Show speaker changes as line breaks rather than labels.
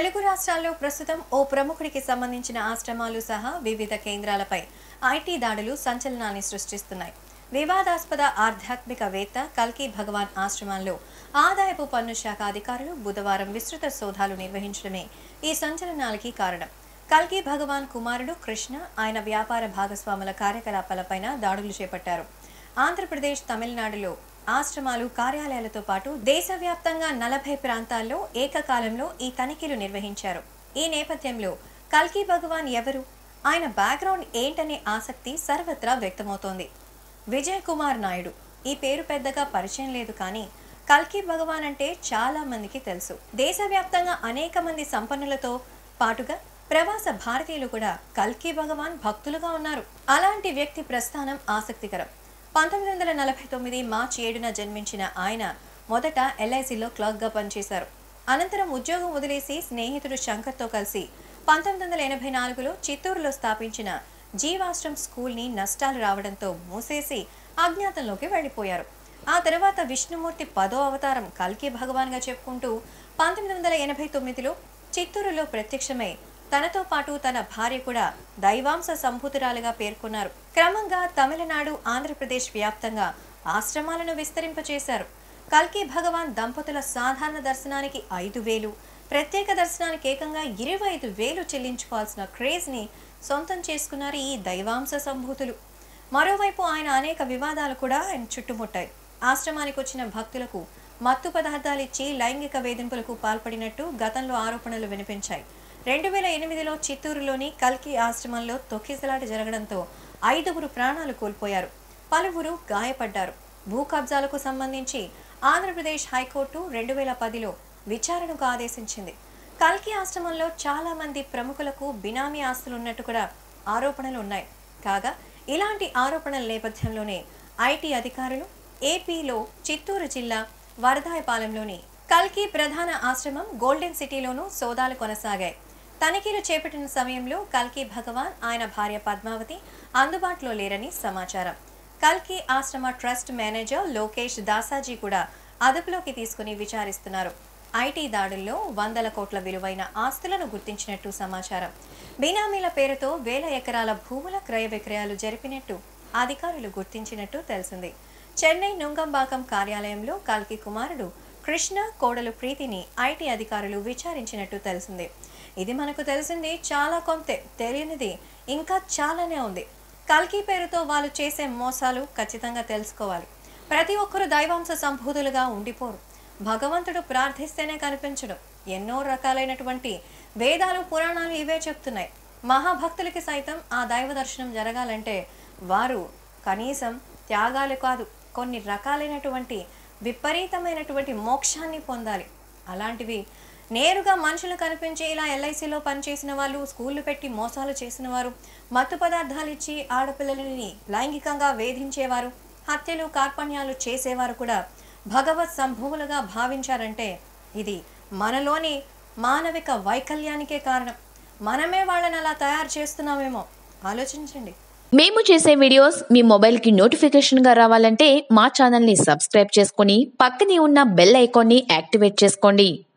తెలుగు రాష్ట్రాల్లో ప్రస్తుతం ఓ ప్రముఖుడికి సంబంధించిన ఆశ్రమాలు సహా వివిధ కేంద్రాలపై ఐటీ దాడులు సంచలనాన్ని సృష్టిస్తున్నాయి వివాదాస్పద ఆధ్యాత్మికవేత్త కల్కి భగవాన్ ఆశ్రమాల్లో ఆదాయపు పన్ను శాఖ అధికారులు బుధవారం విస్తృత సోదాలు నిర్వహించడమే ఈ సంచలనాలకి కారణం కల్కి భగవాన్ కుమారుడు కృష్ణ ఆయన వ్యాపార భాగస్వాముల కార్యకలాపాలపైన దాడులు చేపట్టారు ఆంధ్రప్రదేశ్ తమిళనాడులో ఆశ్రమాలు కార్యాలయాలతో పాటు దేశవ్యాప్తంగా నలభై ప్రాంతాల్లో ఏకకాలంలో ఈ తనిఖీలు నిర్వహించారు ఈ నేపథ్యంలో కల్కి భగవాన్ ఎవరు ఆయన బ్యాక్గ్రౌండ్ ఏంటనే ఆసక్తి సర్వత్రా వ్యక్తమవుతోంది విజయ్ కుమార్ నాయుడు ఈ పేరు పెద్దగా పరిచయం లేదు కానీ కల్కి భగవాన్ అంటే చాలా మందికి తెలుసు దేశవ్యాప్తంగా అనేక మంది సంపన్నులతో పాటుగా ప్రవాస భారతీయులు కూడా కల్కి భగవాన్ భక్తులుగా ఉన్నారు అలాంటి వ్యక్తి ప్రస్థానం ఆసక్తికరం పంతొమ్మిది వందల నలభై తొమ్మిది మార్చి ఏడున జన్మించిన ఆయన మొదట ఎల్ఐసిలో క్లర్క్గా పనిచేశారు అనంతరం ఉద్యోగం వదిలేసి స్నేహితుడు శంకర్తో కలిసి పంతొమ్మిది వందల ఎనభై నాలుగులో చిత్తూరులో స్థాపించిన జీవాశ్రమ్ స్కూల్ని నష్టాలు రావడంతో మూసేసి అజ్ఞాతంలోకి వెళ్ళిపోయారు ఆ తర్వాత విష్ణుమూర్తి పదో అవతారం కల్కి భగవాన్గా చెప్పుకుంటూ పంతొమ్మిది వందల ఎనభై తొమ్మిదిలో చిత్తూరులో ప్రత్యక్షమై తనతో పాటు తన భార్య కూడా దైవాంశ సంభూతురాలుగా పేర్కొన్నారు క్రమంగా తమిళనాడు ఆంధ్రప్రదేశ్ వ్యాప్తంగా ఆశ్రమాలను విస్తరింపచేశారు కల్కి భగవాన్ దంపతుల సాధారణ దర్శనానికి ఐదు వేలు ప్రత్యేక దర్శనానికి ఏకంగా ఇరవై ఐదు వేలు చెల్లించుకోవాల్సిన క్రేజ్ని సొంతం చేసుకున్నారు ఈ దైవాంశ సంభూతులు మరోవైపు ఆయన అనేక వివాదాలు కూడా ఆయన చుట్టుముట్టాయి ఆశ్రమానికి వచ్చిన భక్తులకు మత్తు పదార్థాలు ఇచ్చి లైంగిక వేధింపులకు పాల్పడినట్టు గతంలో ఆరోపణలు వినిపించాయి రెండు వేల ఎనిమిదిలో చిత్తూరులోని కల్కి ఆశ్రమంలో తొక్కిసలాట జరగడంతో ఐదుగురు ప్రాణాలు కోల్పోయారు పలువురు గాయపడ్డారు భూ కబ్జాలకు సంబంధించి ఆంధ్రప్రదేశ్ హైకోర్టు రెండు వేల పదిలో విచారణకు ఆదేశించింది కల్కి ఆశ్రమంలో చాలా మంది ప్రముఖులకు బినామీ ఆస్తులు ఉన్నట్టు కూడా ఆరోపణలు ఉన్నాయి కాగా ఇలాంటి ఆరోపణల నేపథ్యంలోనే ఐటీ అధికారులు ఏపీలో చిత్తూరు జిల్లా వరదాయపాలెంలోని కల్కి ప్రధాన ఆశ్రమం గోల్డెన్ సిటీలోనూ సోదాలు కొనసాగాయి తనిఖీలు చేపట్టిన సమయంలో కల్కి భగవాన్ ఆయన భార్య పద్మావతి అందుబాటులో లేరని సమాచారం కల్కి ఆశ్రమ ట్రస్ట్ మేనేజర్ లోకేష్ దాసాజీ కూడా అదుపులోకి తీసుకుని విచారిస్తున్నారు ఐటీ దాడుల్లో వందల కోట్ల విలువైన ఆస్తులను గుర్తించినట్టు సమాచారం బినామీల పేరుతో వేల ఎకరాల భూముల క్రయ విక్రయాలు జరిపినట్టు అధికారులు గుర్తించినట్టు తెలిసింది చెన్నై నుంగంబాకం కార్యాలయంలో కల్కి కుమారుడు కృష్ణ కోడలు ప్రీతిని ఐటీ అధికారులు విచారించినట్టు తెలిసింది ఇది మనకు తెలిసింది చాలా కొంతే తెలియనిది ఇంకా చాలానే ఉంది కల్కి పేరుతో వాళ్ళు చేసే మోసాలు ఖచ్చితంగా తెలుసుకోవాలి ప్రతి ఒక్కరూ దైవాంశ సంభూతులుగా ఉండిపోరు భగవంతుడు ప్రార్థిస్తేనే కనిపించడు ఎన్నో రకాలైనటువంటి వేదాలు పురాణాలు ఇవే చెప్తున్నాయి మహాభక్తులకి సైతం ఆ దైవ దర్శనం జరగాలంటే వారు కనీసం త్యాగాలు కాదు కొన్ని రకాలైనటువంటి విపరీతమైనటువంటి మోక్షాన్ని పొందాలి అలాంటివి నేరుగా మనుషులు కనిపించి ఇలా ఎల్ఐసిలో పనిచేసిన వాళ్ళు స్కూళ్ళు పెట్టి మోసాలు చేసిన వారు మత్తు పదార్థాలు ఇచ్చి ఆడపిల్లలని లైంగికంగా వేధించేవారు హత్యలు కార్పణ్యాలు చేసేవారు కూడా భగవత్ సంభూములుగా భావించారంటే ఇది మనలోని మానవిక వైకల్యానికే కారణం మనమే వాళ్ళని అలా తయారు చేస్తున్నామేమో ఆలోచించండి
మేము చేసే వీడియోస్ మీ మొబైల్కి నోటిఫికేషన్గా రావాలంటే మా ఛానల్ని సబ్స్క్రైబ్ చేసుకొని పక్కనే ఉన్న బెల్ ఐకాన్ని యాక్టివేట్ చేసుకోండి